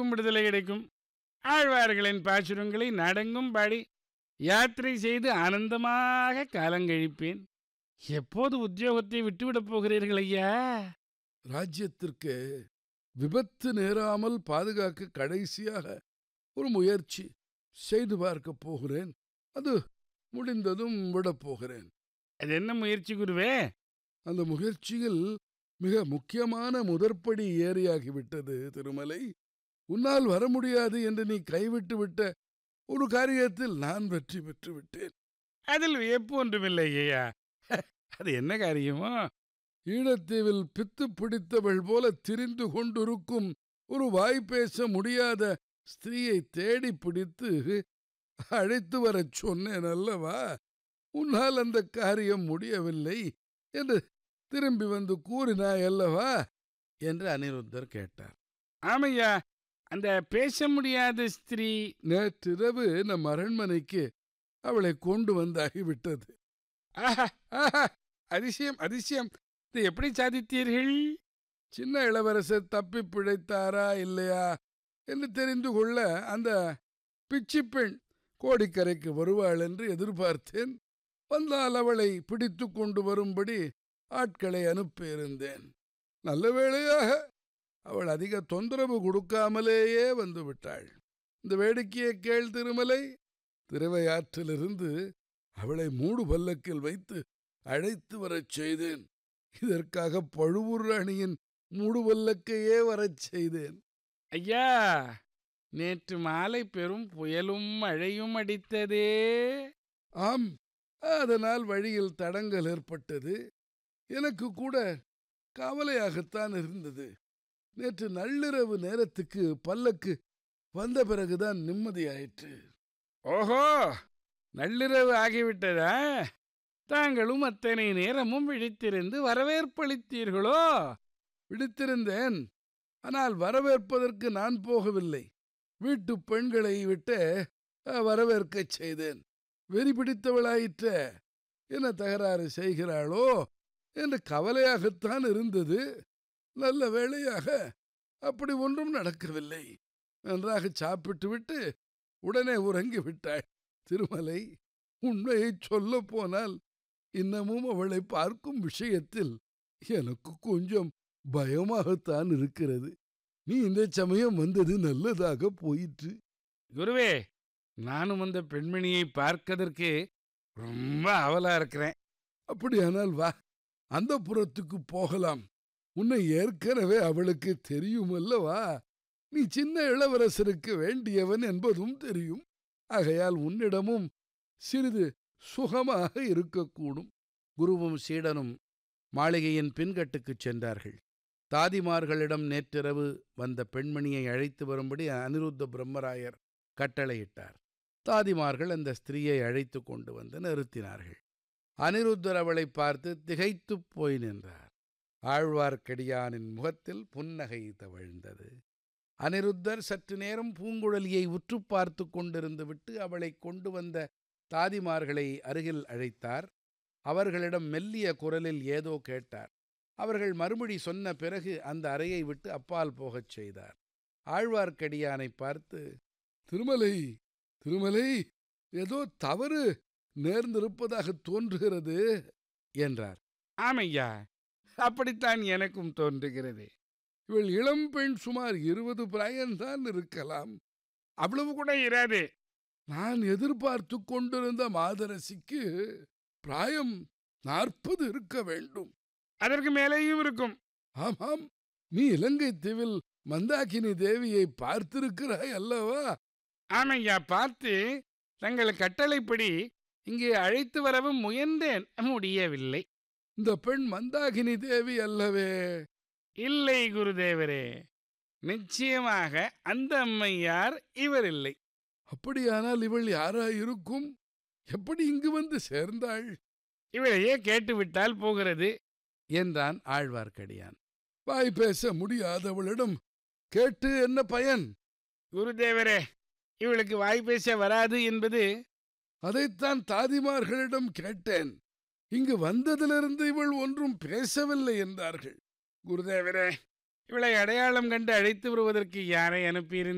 எனக்கும் விடுதலை கிடைக்கும் ஆழ்வார்களின் பாசுரங்களை நடங்கும்படி யாத்திரை செய்து ஆனந்தமாக காலங்கழிப்பேன் எப்போது உத்தியோகத்தை விட்டுவிடப் போகிறீர்கள் ஐயா ராஜ்யத்திற்கு விபத்து நேராமல் பாதுகாக்க கடைசியாக ஒரு முயற்சி செய்து பார்க்கப் போகிறேன் அது முடிந்ததும் விடப் போகிறேன் அது என்ன முயற்சி குருவே அந்த முயற்சியில் மிக முக்கியமான முதற்படி ஏறியாகிவிட்டது திருமலை உன்னால் வர முடியாது என்று நீ கைவிட்டு விட்ட ஒரு காரியத்தில் நான் வெற்றி பெற்று விட்டேன் அதில் வியப்பு ஒன்றுமில்லை ஐயா அது என்ன காரியமோ ஈழத்தீவில் பித்து பிடித்தவள் போல திரிந்து கொண்டிருக்கும் ஒரு வாய் பேச முடியாத ஸ்திரீயை தேடி பிடித்து அழைத்து வரச் சொன்னேன் அல்லவா உன்னால் அந்த காரியம் முடியவில்லை என்று திரும்பி வந்து கூறினாய் அல்லவா என்று அனிருத்தர் கேட்டார் ஆமையா அந்த பேச முடியாத ஸ்திரீ நேற்றிரவு நம் அரண்மனைக்கு அவளை கொண்டு வந்தாகிவிட்டது ஆஹா ஆஹா அதிசயம் அதிசயம் இதை எப்படி சாதித்தீர்கள் சின்ன இளவரசர் தப்பி பிழைத்தாரா இல்லையா என்று தெரிந்து கொள்ள அந்த பிச்சி பெண் கோடிக்கரைக்கு வருவாள் என்று எதிர்பார்த்தேன் வந்தால் அவளை பிடித்து கொண்டு வரும்படி ஆட்களை அனுப்பியிருந்தேன் நல்ல வேளையாக அவள் அதிக தொந்தரவு கொடுக்காமலேயே வந்து விட்டாள் இந்த வேடிக்கையை கேள் திருமலை திருவையாற்றிலிருந்து அவளை மூடு பல்லக்கில் வைத்து அழைத்து வரச் செய்தேன் இதற்காக பழுவூர் ராணியின் மூடுவல்லக்கையே வரச் செய்தேன் ஐயா நேற்று மாலை பெரும் புயலும் மழையும் அடித்ததே ஆம் அதனால் வழியில் தடங்கல் ஏற்பட்டது எனக்கு கூட கவலையாகத்தான் இருந்தது நேற்று நள்ளிரவு நேரத்துக்கு பல்லக்கு வந்த பிறகுதான் நிம்மதியாயிற்று ஓஹோ நள்ளிரவு ஆகிவிட்டதா தாங்களும் அத்தனை நேரமும் விழித்திருந்து வரவேற்பளித்தீர்களோ விடுத்திருந்தேன் ஆனால் வரவேற்பதற்கு நான் போகவில்லை வீட்டு பெண்களை விட்டு அஹ், வரவேற்கச் செய்தேன் வெறி பிடித்தவளாயிற்ற என்ன தகராறு செய்கிறாளோ என்று கவலையாகத்தான் இருந்தது நல்ல வேளையாக அப்படி ஒன்றும் நடக்கவில்லை நன்றாக சாப்பிட்டு விட்டு உடனே உறங்கி விட்டாள் திருமலை உண்மையைச் சொல்லப் போனால் இன்னமும் அவளை பார்க்கும் விஷயத்தில் எனக்கு கொஞ்சம் பயமாகத்தான் இருக்கிறது நீ இந்த சமயம் வந்தது நல்லதாக போயிற்று குருவே நானும் அந்த பெண்மணியை பார்க்கதற்கு ரொம்ப ஆவலா இருக்கிறேன் அப்படியானால் வா அந்த புறத்துக்கு போகலாம் உன்னை ஏற்கனவே அவளுக்கு தெரியும் அல்லவா நீ சின்ன இளவரசருக்கு வேண்டியவன் என்பதும் தெரியும் ஆகையால் உன்னிடமும் சிறிது சுகமாக இருக்கக்கூடும் குருவும் சீடனும் மாளிகையின் பின்கட்டுக்குச் சென்றார்கள் தாதிமார்களிடம் நேற்றிரவு வந்த பெண்மணியை அழைத்து வரும்படி அனிருத்த பிரம்மராயர் கட்டளையிட்டார் தாதிமார்கள் அந்த ஸ்திரீயை அழைத்து கொண்டு வந்து நிறுத்தினார்கள் அனிருத்தர் அவளை பார்த்து திகைத்துப் போய் நின்றார் ஆழ்வார்க்கடியானின் முகத்தில் புன்னகை தவழ்ந்தது அனிருத்தர் சற்று நேரம் பூங்குழலியை உற்று பார்த்து கொண்டிருந்து விட்டு அவளை கொண்டு வந்த தாதிமார்களை அருகில் அழைத்தார் அவர்களிடம் மெல்லிய குரலில் ஏதோ கேட்டார் அவர்கள் மறுமொழி சொன்ன பிறகு அந்த அறையை விட்டு அப்பால் போகச் செய்தார் ஆழ்வார்க்கடியானை பார்த்து திருமலை திருமலை ஏதோ தவறு நேர்ந்திருப்பதாக தோன்றுகிறது என்றார் ஆமையா அப்படித்தான் எனக்கும் தோன்றுகிறது இவள் இளம்பெண் சுமார் இருபது பிராயம்தான் இருக்கலாம் அவ்வளவு கூட இராது நான் எதிர்பார்த்து கொண்டிருந்த மாதரசிக்கு பிராயம் நாற்பது இருக்க வேண்டும் அதற்கு மேலேயும் இருக்கும் ஆமாம் நீ இலங்கை தீவில் மந்தாகினி தேவியை பார்த்திருக்கிறாய் அல்லவா ஆமையா பார்த்து தங்கள் கட்டளைப்படி இங்கு அழைத்து வரவும் முயன்றேன் முடியவில்லை இந்த பெண் மந்தாகினி தேவி அல்லவே இல்லை குருதேவரே நிச்சயமாக அந்த அம்மையார் இவர் இல்லை அப்படியானால் இவள் யாராயிருக்கும் எப்படி இங்கு வந்து சேர்ந்தாள் இவளையே கேட்டுவிட்டால் போகிறது என்றான் ஆழ்வார்க்கடியான் வாய் பேச முடியாதவளிடம் கேட்டு என்ன பயன் குருதேவரே இவளுக்கு வாய் பேச வராது என்பது அதைத்தான் தாதிமார்களிடம் கேட்டேன் இங்கு வந்ததிலிருந்து இவள் ஒன்றும் பேசவில்லை என்றார்கள் குருதேவரே இவளை அடையாளம் கண்டு அழைத்து வருவதற்கு யாரை அனுப்பியிருந்தீர்